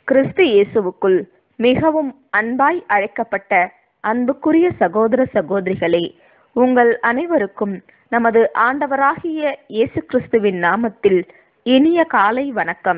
கிறிஸ்து இயேசுவுக்குள் மிகவும் அன்பாய் அழைக்கப்பட்ட அன்புக்குரிய சகோதர சகோதரிகளே உங்கள் அனைவருக்கும் நமது ஆண்டவராகிய இயேசு கிறிஸ்துவின் நாமத்தில் இனிய காலை வணக்கம்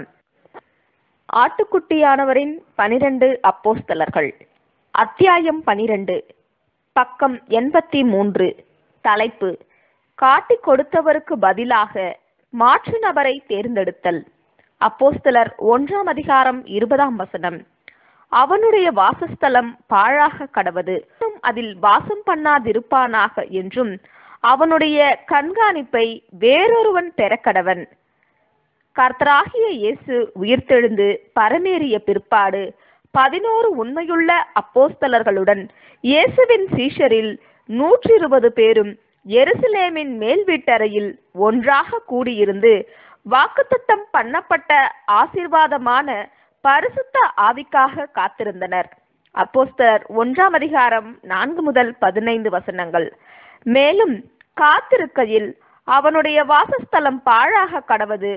ஆட்டுக்குட்டியானவரின் பனிரெண்டு அப்போஸ்தலர்கள் அத்தியாயம் பனிரெண்டு பக்கம் எண்பத்தி மூன்று தலைப்பு காட்டிக் கொடுத்தவருக்கு பதிலாக மாற்று நபரை தேர்ந்தெடுத்தல் அப்போஸ்தலர் ஒன்றாம் அதிகாரம் இருபதாம் வசனம் அவனுடைய வாசஸ்தலம் பாழாக கடவது அதில் வாசம் பண்ணாதிருப்பானாக என்றும் அவனுடைய கண்காணிப்பை வேறொருவன் பெறக்கடவன் கர்த்தராகிய இயேசு உயிர்த்தெழுந்து பரமேறிய பிற்பாடு பதினோரு உண்மையுள்ள அப்போஸ்தலர்களுடன் இயேசுவின் சீஷரில் நூற்றி இருபது பேரும் எருசலேமின் மேல் வீட்டறையில் ஒன்றாக கூடியிருந்து வாக்குத்தத்தம் பண்ணப்பட்ட ஆசீர்வாதமான பரிசுத்த ஆவிக்காக காத்திருந்தனர் அப்போஸ்தலர் ஒன்றாம் அதிகாரம் நான்கு முதல் பதினைந்து வசனங்கள் மேலும் காத்திருக்கையில் அவனுடைய வாசஸ்தலம் பாழாக கடவது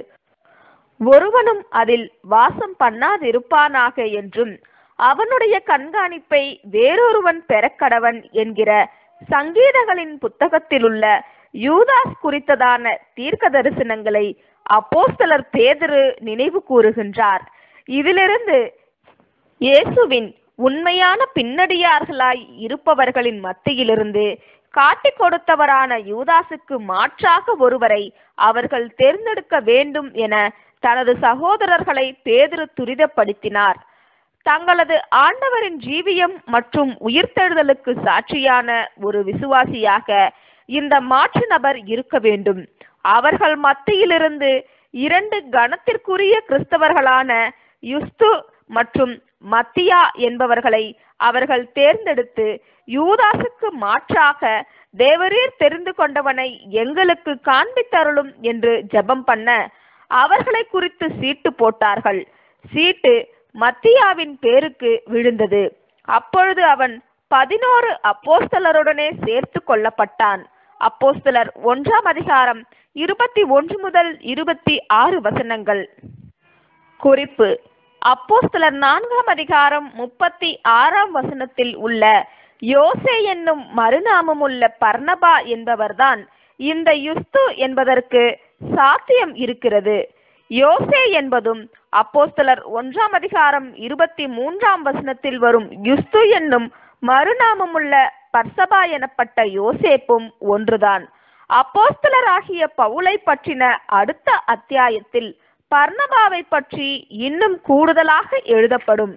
ஒருவனும் அதில் வாசம் பண்ணாதிருப்பானாக என்றும் அவனுடைய கண்காணிப்பை வேறொருவன் பெறக்கடவன் என்கிற சங்கீதங்களின் புத்தகத்திலுள்ள யூதாஸ் குறித்ததான தீர்க்க தரிசனங்களை அப்போஸ்தலர் பேதுரு நினைவு கூறுகின்றார் இதிலிருந்து இயேசுவின் உண்மையான பின்னடியார்களாய் இருப்பவர்களின் மத்தியிலிருந்து காட்டிக் கொடுத்தவரான யூதாசுக்கு மாற்றாக ஒருவரை அவர்கள் தேர்ந்தெடுக்க வேண்டும் என தனது சகோதரர்களை பேதுரு துரிதப்படுத்தினார் தங்களது ஆண்டவரின் ஜீவியம் மற்றும் உயிர்த்தெழுதலுக்கு சாட்சியான ஒரு விசுவாசியாக இந்த மாற்று நபர் இருக்க வேண்டும் அவர்கள் மத்தியிலிருந்து இரண்டு கணத்திற்குரிய கிறிஸ்தவர்களான யுஸ்து மற்றும் மத்தியா என்பவர்களை அவர்கள் தேர்ந்தெடுத்து யூதாசுக்கு மாற்றாக தேவரீர் தெரிந்து கொண்டவனை எங்களுக்கு காண்பித்தருளும் என்று ஜெபம் பண்ண அவர்களை குறித்து சீட்டு போட்டார்கள் சீட்டு மத்தியாவின் பேருக்கு விழுந்தது அப்பொழுது அவன் பதினோரு அப்போஸ்தலருடனே சேர்த்து கொள்ளப்பட்டான் அப்போஸ்தலர் ஒன்றாம் அதிகாரம் இருபத்தி ஒன்று முதல் இருபத்தி ஆறு வசனங்கள் குறிப்பு அப்போஸ்தலர் நான்காம் அதிகாரம் முப்பத்தி ஆறாம் வசனத்தில் உள்ள யோசே என்னும் மறுநாமமுள்ள பர்ணபா என்பவர்தான் இந்த யுஸ்து என்பதற்கு சாத்தியம் இருக்கிறது யோசே என்பதும் அப்போஸ்தலர் ஒன்றாம் அதிகாரம் இருபத்தி மூன்றாம் வசனத்தில் வரும் யுஸ்து என்னும் மறுநாமமுள்ள பர்சபா எனப்பட்ட யோசேப்பும் ஒன்றுதான் அப்போஸ்தலராகிய பவுலை பற்றின அடுத்த அத்தியாயத்தில் பர்ணபாவை பற்றி இன்னும் கூடுதலாக எழுதப்படும்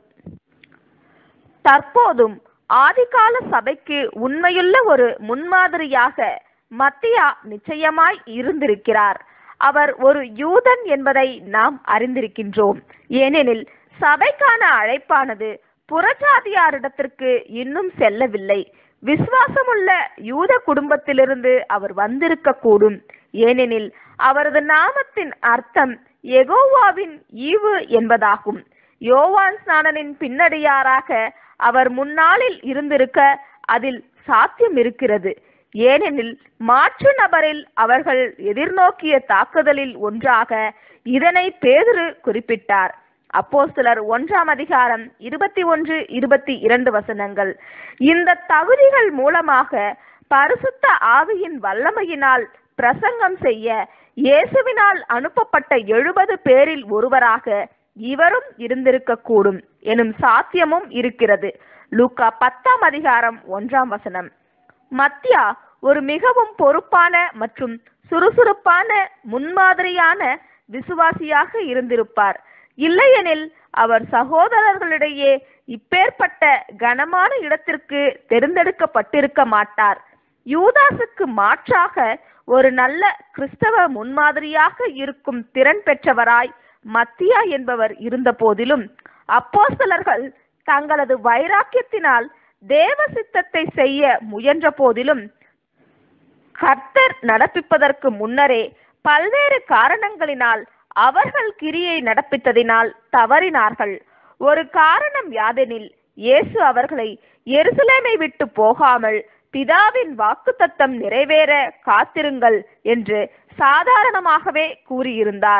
தற்போதும் ஆதிகால சபைக்கு உண்மையுள்ள ஒரு முன்மாதிரியாக மத்தியா நிச்சயமாய் இருந்திருக்கிறார் அவர் ஒரு யூதன் என்பதை நாம் அறிந்திருக்கின்றோம் ஏனெனில் சபைக்கான அழைப்பானது புறஜாதியாரிடத்திற்கு இன்னும் செல்லவில்லை விசுவாசமுள்ள யூத குடும்பத்திலிருந்து அவர் வந்திருக்க கூடும் ஏனெனில் அவரது நாமத்தின் அர்த்தம் எகோவாவின் ஈவு என்பதாகும் யோவான் ஸ்நானனின் பின்னடியாராக அவர் முன்னாளில் இருந்திருக்க அதில் சாத்தியம் இருக்கிறது ஏனெனில் மாற்று நபரில் அவர்கள் எதிர்நோக்கிய தாக்குதலில் ஒன்றாக இதனை பேதுரு குறிப்பிட்டார் அப்போஸ்தலர் ஒன்றாம் அதிகாரம் இருபத்தி ஒன்று இருபத்தி இரண்டு வசனங்கள் இந்த தகுதிகள் மூலமாக பரிசுத்த ஆவியின் வல்லமையினால் பிரசங்கம் செய்ய இயேசுவினால் அனுப்பப்பட்ட எழுபது பேரில் ஒருவராக இவரும் இருந்திருக்க கூடும் எனும் சாத்தியமும் இருக்கிறது லூக்கா பத்தாம் அதிகாரம் ஒன்றாம் வசனம் மத்தியா ஒரு மிகவும் பொறுப்பான மற்றும் சுறுசுறுப்பான முன்மாதிரியான விசுவாசியாக இருந்திருப்பார் இல்லையெனில் அவர் சகோதரர்களிடையே இப்பேற்பட்ட கனமான இடத்திற்கு தேர்ந்தெடுக்கப்பட்டிருக்க மாட்டார் யூதாசுக்கு மாற்றாக ஒரு நல்ல கிறிஸ்தவ முன்மாதிரியாக இருக்கும் திறன் பெற்றவராய் மத்தியா என்பவர் இருந்த போதிலும் அப்போஸ்தலர்கள் தங்களது வைராக்கியத்தினால் தேவ சித்தத்தை செய்ய முயன்ற போதிலும் கர்த்தர் நடப்பிப்பதற்கு முன்னரே பல்வேறு காரணங்களினால் அவர்கள் கிரியை நடப்பித்ததினால் தவறினார்கள் ஒரு காரணம் யாதெனில் இயேசு அவர்களை எருசலேமை விட்டு போகாமல் பிதாவின் வாக்குத்தத்தம் நிறைவேற காத்திருங்கள் என்று சாதாரணமாகவே கூறியிருந்தார்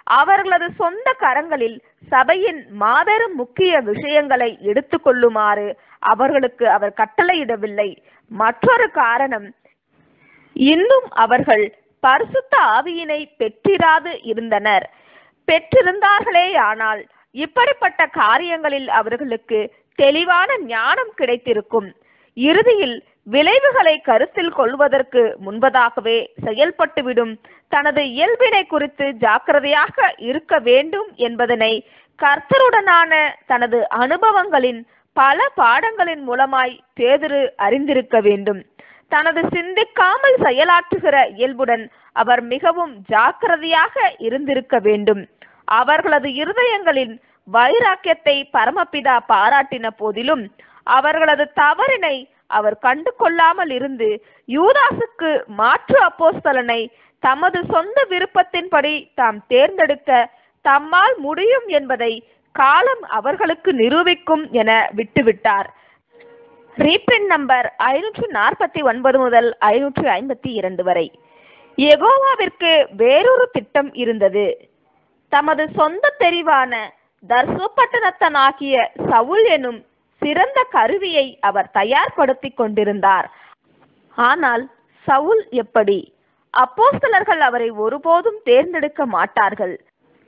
அவர்களது சொந்த கரங்களில் சபையின் மாபெரும் முக்கிய விஷயங்களை எடுத்துக்கொள்ளுமாறு அவர்களுக்கு அவர் கட்டளையிடவில்லை மற்றொரு காரணம் இன்னும் அவர்கள் பரிசுத்த ஆவியினை பெற்றிராது இருந்தனர் பெற்றிருந்தார்களேயானால் இப்படிப்பட்ட காரியங்களில் அவர்களுக்கு தெளிவான ஞானம் கிடைத்திருக்கும் இறுதியில் விளைவுகளை கருத்தில் கொள்வதற்கு முன்பதாகவே செயல்பட்டுவிடும் தனது இயல்பினை குறித்து ஜாக்கிரதையாக இருக்க வேண்டும் என்பதனை கர்த்தருடனான தனது அனுபவங்களின் பல பாடங்களின் மூலமாய் பேதுரு அறிந்திருக்க வேண்டும் தனது சிந்திக்காமல் செயலாற்றுகிற இயல்புடன் அவர் மிகவும் ஜாக்கிரதையாக இருந்திருக்க வேண்டும் அவர்களது இருதயங்களின் வைராக்கியத்தை பரமபிதா பாராட்டின போதிலும் அவர்களது தவறினை அவர் கண்டு கொள்ளாமல் இருந்து யூதாசுக்கு மாற்று அப்போஸ்தலனை தமது சொந்த விருப்பத்தின்படி தாம் தேர்ந்தெடுக்க தம்மால் முடியும் என்பதை காலம் அவர்களுக்கு நிரூபிக்கும் என விட்டுவிட்டார் ரீப்ரிண்ட் நம்பர் ஐநூற்று நாற்பத்தி ஒன்பது முதல் ஐநூற்று ஐம்பத்தி இரண்டு வரை எகோவாவிற்கு வேறொரு திட்டம் இருந்தது தமது சொந்த தெரிவான தர்சுப்பட்டனத்தனாகிய சவுல் எனும் சிறந்த கருவியை அவர் தயார்படுத்திக் கொண்டிருந்தார் ஆனால் சவுல் எப்படி அப்போஸ்தலர்கள் அவரை ஒருபோதும் தேர்ந்தெடுக்க மாட்டார்கள்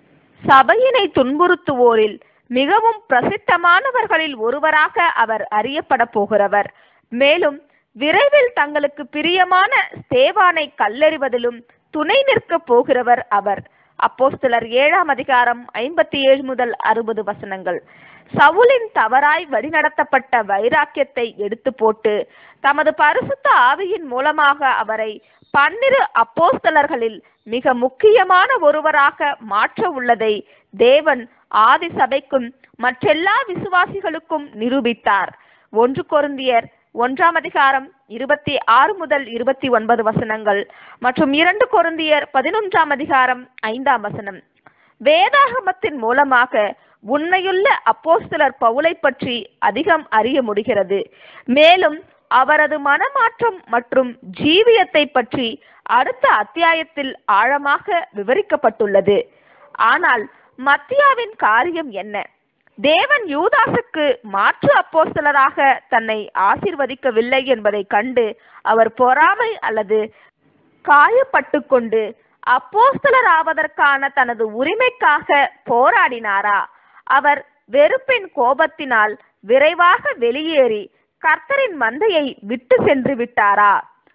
சபையினை துன்புறுத்துவோரில் மிகவும் பிரசித்தமானவர்களில் ஒருவராக அவர் அறியப்பட போகிறவர் மேலும் விரைவில் தங்களுக்கு பிரியமான ஸ்தேவானை கல்லெறிவதிலும் துணை நிற்கப் போகிறவர் அவர் அப்போஸ்தலர் ஏழாம் அதிகாரம் ஐம்பத்தி ஏழு முதல் அறுபது வசனங்கள் சவுலின் தவறாய் வழிநடத்தப்பட்ட வைராக்கியத்தை எடுத்து போட்டு தமது பரிசுத்த ஆவியின் மூலமாக அவரை பன்னிரு அப்போஸ்தலர்களில் மிக முக்கியமான ஒருவராக மாற்ற உள்ளதை தேவன் ஆதி சபைக்கும் மற்றெல்லா விசுவாசிகளுக்கும் நிரூபித்தார் ஒன்று கொருந்தியர் ஒன்றாம் அதிகாரம் இருபத்தி ஆறு முதல் இருபத்தி ஒன்பது வசனங்கள் மற்றும் இரண்டு கொருந்தியர் பதினொன்றாம் அதிகாரம் ஐந்தாம் வசனம் வேதாகமத்தின் மூலமாக உண்மையுள்ள அப்போஸ்தலர் பவுலை பற்றி அதிகம் அறிய முடிகிறது மேலும் அவரது மனமாற்றம் மற்றும் ஜீவியத்தை பற்றி அடுத்த அத்தியாயத்தில் ஆழமாக விவரிக்கப்பட்டுள்ளது ஆனால் மத்தியாவின் காரியம் என்ன தேவன் யூதாசுக்கு மாற்று அப்போஸ்தலராக தன்னை ஆசிர்வதிக்கவில்லை என்பதை கண்டு அவர் பொறாமை அல்லது காயப்பட்டு கொண்டு அப்போஸ்தலர் ஆவதற்கான தனது உரிமைக்காக போராடினாரா அவர் வெறுப்பின் கோபத்தினால் விரைவாக வெளியேறி கர்த்தரின் மந்தையை விட்டு சென்று விட்டாரா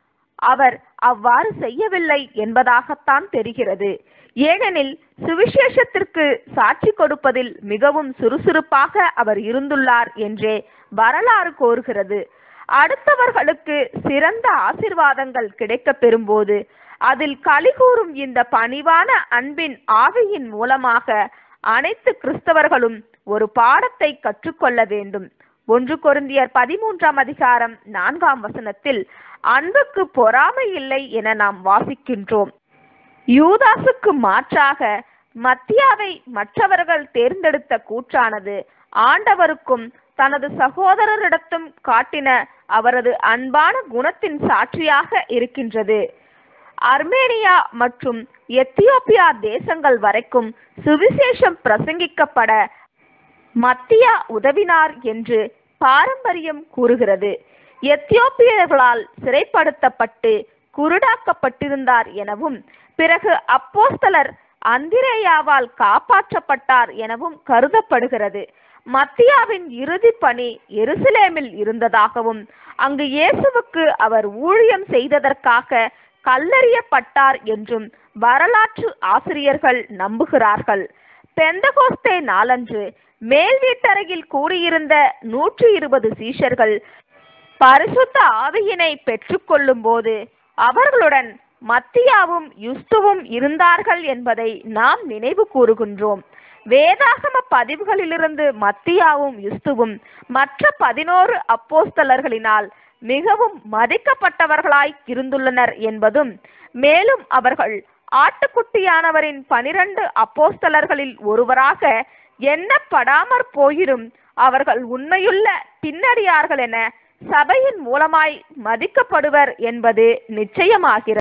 அவர் அவ்வாறு செய்யவில்லை என்பதாகத்தான் தெரிகிறது ஏனெனில் சுவிசேஷத்திற்கு சாட்சி கொடுப்பதில் மிகவும் சுறுசுறுப்பாக அவர் இருந்துள்ளார் என்றே வரலாறு கோருகிறது அடுத்தவர்களுக்கு சிறந்த ஆசிர்வாதங்கள் கிடைக்கப் பெறும்போது அதில் கலிகூறும் இந்த பணிவான அன்பின் ஆவியின் மூலமாக அனைத்து கிறிஸ்தவர்களும் ஒரு பாடத்தை கற்றுக்கொள்ள வேண்டும் ஒன்று கொருந்தியர் பதிமூன்றாம் அதிகாரம் நான்காம் வசனத்தில் அன்புக்கு பொறாமை இல்லை என நாம் வாசிக்கின்றோம் யூதாசுக்கு மாற்றாக மத்தியாவை மற்றவர்கள் தேர்ந்தெடுத்த கூற்றானது ஆண்டவருக்கும் தனது சகோதரரிடத்தும் காட்டின அவரது அன்பான குணத்தின் சாட்சியாக இருக்கின்றது அர்மேனியா மற்றும் எத்தியோப்பியா தேசங்கள் வரைக்கும் சுவிசேஷம் பிரசங்கிக்கப்பட மத்தியா உதவினார் என்று பாரம்பரியம் கூறுகிறது எத்தியோப்பியர்களால் சிறைப்படுத்தப்பட்டு குருடாக்கப்பட்டிருந்தார் எனவும் பிறகு அப்போஸ்தலர் அந்திரேயாவால் காப்பாற்றப்பட்டார் எனவும் கருதப்படுகிறது மத்தியாவின் இறுதி பணி எருசலேமில் இருந்ததாகவும் அங்கு இயேசுவுக்கு அவர் ஊழியம் செய்ததற்காக கல்லறியப்பட்டார் என்றும் வரலாற்று ஆசிரியர்கள் நம்புகிறார்கள் பெந்தகோஸ்தே நாளன்று மேல் வீட்டறையில் கூடியிருந்த நூற்றி இருபது சீஷர்கள் பரிசுத்த ஆவியினை பெற்றுக்கொள்ளும் போது அவர்களுடன் மத்தியாவும் யுஸ்துவும் இருந்தார்கள் என்பதை நாம் நினைவு கூறுகின்றோம் வேதாகம பதிவுகளிலிருந்து மத்தியாவும் யுஸ்துவும் மற்ற பதினோரு அப்போஸ்தலர்களினால் மிகவும் மதிக்கப்பட்டவர்களாய் இருந்துள்ளனர் என்பதும் மேலும் அவர்கள் ஆட்டுக்குட்டியானவரின் பனிரண்டு அப்போஸ்தலர்களில் ஒருவராக எண்ணப்படாமற் போயிரும் அவர்கள் உண்மையுள்ள பின்னடியார்கள் என சபையின் மூலமாய் மதிக்கப்படுவர் என்பது நிச்சயமாகிறது